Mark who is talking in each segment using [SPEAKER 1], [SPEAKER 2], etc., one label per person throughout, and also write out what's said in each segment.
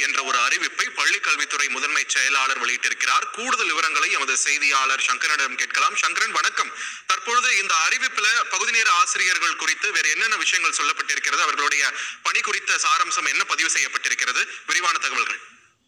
[SPEAKER 1] என்ற ஒரு அறிவிப்பை பள்ளி கல்வித்துறை முதன்மை செயலாளர் வெளியிட்டிருக்கிறார் கூடுதல் விவரங்களை எமது செய்தியாளர் சங்கரனிடம் கேட்கலாம் சங்கரன் வணக்கம் தற்பொழுது இந்த அறிவிப்புல பகுதி நேர ஆசிரியர்கள் குறித்து வேறு என்னென்ன விஷயங்கள் சொல்லப்பட்டிருக்கிறது அவர்களுடைய பணி குறித்த சாராம்சம் என்ன பதிவு செய்யப்பட்டிருக்கிறது விரிவான தகவல்கள்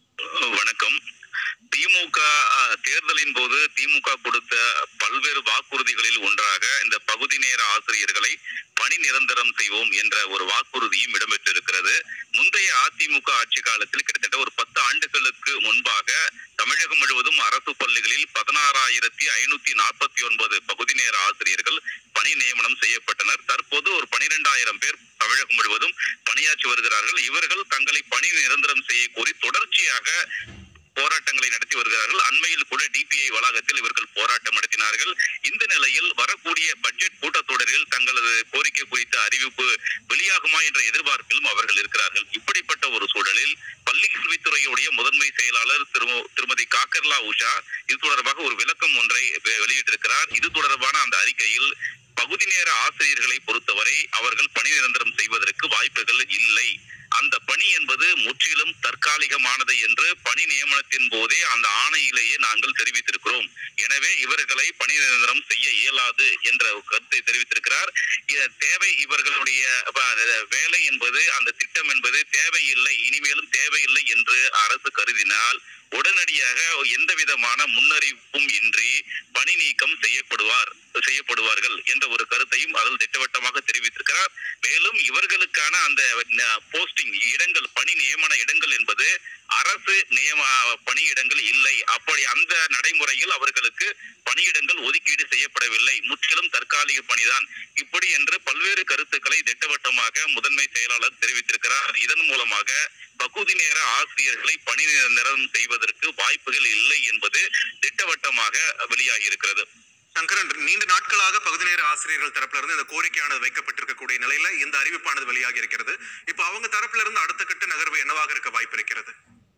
[SPEAKER 2] வணக்கம் திமுக அஹ், தேர்தலின் போது திமுக கொடுத்த பல்வேறு வாக்குறுதிகளில் ஒன்றாக இந்த பகுதி நேர ஆசிரியர்களை பணி நிரந்தரம் செய்வோம் என்ற ஒரு வாக்குறுதியும் இடம்பெற்றிருக்கிறது முந்தைய அதிமுக ஆட்சி காலத்தில் கிட்டத்தட்ட ஒரு பத்து ஆண்டுகளுக்கு முன்பாக தமிழகம் முழுவதும் அரசு பள்ளிகளில் பதினாறாயிரத்தி ஐநூத்தி நாற்பத்தி ஒன்பது பகுதி நேர ஆசிரியர்கள் பணி நியமனம் செய்யப்பட்டனர் தற்போது ஒரு பனிரெண்டாயிரம் பேர் தமிழகம் முழுவதும் பணியாற்றி வருகிறார்கள் இவர்கள் தங்களை பணி நிரந்தரம் செய்ய கோரி தொடர்ச்சியாக போராட்டங்களை நடத்தி வருகிறார்கள் அண்மையில் கூட டிபிஐ வளாகத்தில் இவர்கள் போராட்டம் நடத்தினார்கள் இந்த நிலையில் வரக்கூடிய பட்ஜெட் கூட்டத்தொடரில் தங்களது கோரிக்கை குறித்த அறிவிப்பு வெளியாகுமா என்ற எதிர்பார்ப்பிலும் அவர்கள் இருக்கிறார்கள் இப்படிப்பட்ட ஒரு சூழலில் பள்ளி கல்வித்துறையுடைய முதன்மை செயலாளர் திரு- திருமதி காக்கர்லா உஷா இது தொடர்பாக ஒரு விளக்கம் ஒன்றை வெ- வெளியிட்டிருக்கிறார் இது தொடர்பான அந்த அறிக்கையில் பகுதி நேர ஆசிரியர்களை பொறுத்தவரை அவர்கள் பணி நிரந்தரம் செய்வதற்கு வாய்ப்புகள் இல்லை அந்த பணி என்பது முற்றிலும் தற்காலிகமானது என்று பணி நியமனத்தின் போதே அந்த ஆணையிலேயே நாங்கள் தெரிவித்திருக்கிறோம் எனவே இவர்களை பணி நிரந்தரம் செய்ய இயலாது என்ற கருத்தை தெரிவித்திருக்கிறார் இ- தேவை இவர்களுடைய ப- வேலை என்பது அந்த திட்டம் என்பது தேவையில்லை இனிமேலும் தேவையில்லை என்று அரசு கருதினால் உடனடியாக எந்த விதமான முன்னறிவிப்பும் இன்றி பணி நீக்கம் செய்யப்படுவார் செய்யப்படுவார்கள் என்ற ஒரு கருத்தையும் அதில் திட்டவட்டமாக தெரிவித்திருக்கிறார் மேலும் இவர்களுக்கான அந்த போஸ்டிங் இடங்கள் பணி நியமன இடங்கள் என்பது அரசு நியம பணியிடங்கள் இல்லை அப்படி அந்த நடைமுறையில் அவர்களுக்கு பணியிடங்கள் ஒதுக்கீடு செய்யப்படவில்லை முற்றிலும் தற்காலிக பணிதான் இப்படி என்று பல்வேறு கருத்துக்களை திட்டவட்டமாக முதன்மை செயலாளர் தெரிவித்திருக்கிறார் இதன் மூலமாக பகுதி நேர ஆசிரியர்களை பணி நிரந்தரம் செய்வதற்கு வாய்ப்புகள் இல்லை என்பது திட்டவட்டமாக வெளியாகி இருக்கிறது
[SPEAKER 1] சங்கரன் நீண்ட நாட்களாக பகுதி நேர ஆசிரியர்கள் தரப்புல இருந்து இந்த கோரிக்கையானது வைக்கப்பட்டிருக்கக்கூடிய நிலையில இந்த அறிவிப்பானது வெளியாகி இருக்கிறது இப்போ அவங்க தரப்புல இருந்து அடுத்த கட்ட நகர்வு என்னவாக இருக்க வாய்ப்பு இருக்கிறது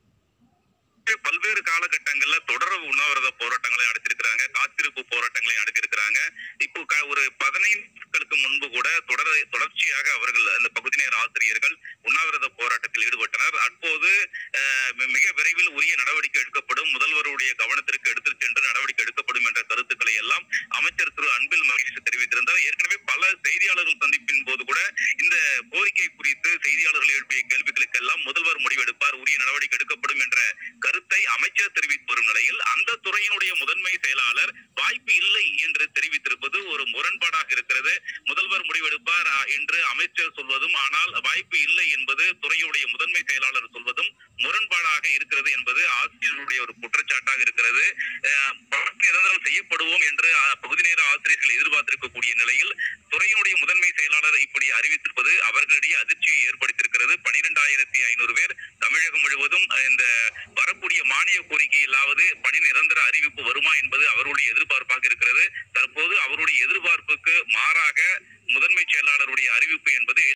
[SPEAKER 2] பல்வேறு காலகட்டங்கள்ல தொடர் உண்ணாவிரத போராட்டங்களை நடத்திருக்கிறாங்க காத்திருப்பு போராட்டங்களை நடத்திருக்கிறாங்க இப்போ க- ஒரு பதினைந்து நாட்களுக்கு முன்பு கூட தொடர் தொடர்ச்சியாக அவர்கள் அந்த பகுதி நேர ஆசிரியர்கள் உண்ணாவிரத போராட்டத்தில் ஈடுபட்டனர் அப்போது அஹ், மி- மிக விரைவில் உரிய நடவடிக்கை எடுக்கப்படும் முதல்வருடைய கவனத்திற்கு எடுத்துச் சென்று நடவடிக்கை எடுக்கப்படும் என்ற கருத்துக்களை எல்லாம் அமைச்சர் திரு அன்பில் மகேஷ் தெரிவித்திருந்தார் ஏற்கனவே பல செய்தியாளர்கள் சந்திப்பின் போது கூட இந்த கோரிக்கை குறித்து செய்தியாளர்கள் எழுப்பிய கேள்விகளுக்கெல்லாம் முதல்வர் முடிவெடுப்பார் உரிய நடவடிக்கை எடுக்கப்படும் என்ற கருத்தை அமைச்சர் தெரிவித்து வரும் நிலையில் அந்த துறையினுடைய முதன்மை செயலாளர் வாய்ப்பு இல்லை என்று தெரிவித்திருப்பது ஒரு முரண்பாடாக இருக்கிறது முதல்வர் முடிவெடுப்பார் அ, என்று அமைச்சர் சொல்வதும் ஆனால் வாய்ப்பு இல்லை என்பது துறையுடைய முதன்மை செயலாளர் சொல்வதும் முரண்பாடாக இருக்கிறது என்பது ஆசிரியர்களுடைய ஒரு குற்றச்சாட்டாக இருக்கிறது அஹ், பணி நிரந்தரம் செய்யப்படுவோம் என்று அ, பகுதி நேர ஆசிரியர்கள் எதிர்பார்த்திருக்கக்கூடிய நிலையில் துறையினுடைய முதன்மை செயலாளர் இப்படி அறிவித்திருப்பது அவர்களிடையே அதிர்ச்சியை ஏற்படுத்தியிருக்கிறது பனிரெண்டாயிரத்தி ஐநூறு பேர் தமிழகம் முழுவதும் இந்த வரக்கூடிய மானிய கோரிக்கையிலாவது பணி நிரந்தர அறிவிப்பு வருமா என்பது அவருடைய எதிர்பார்ப்பாக இருக்கிறது தற்போது அவருடைய எதிர்பார்ப்புக்கு மாறாக முதன்மை செயலாளருடைய அறிவிப்பு என்பது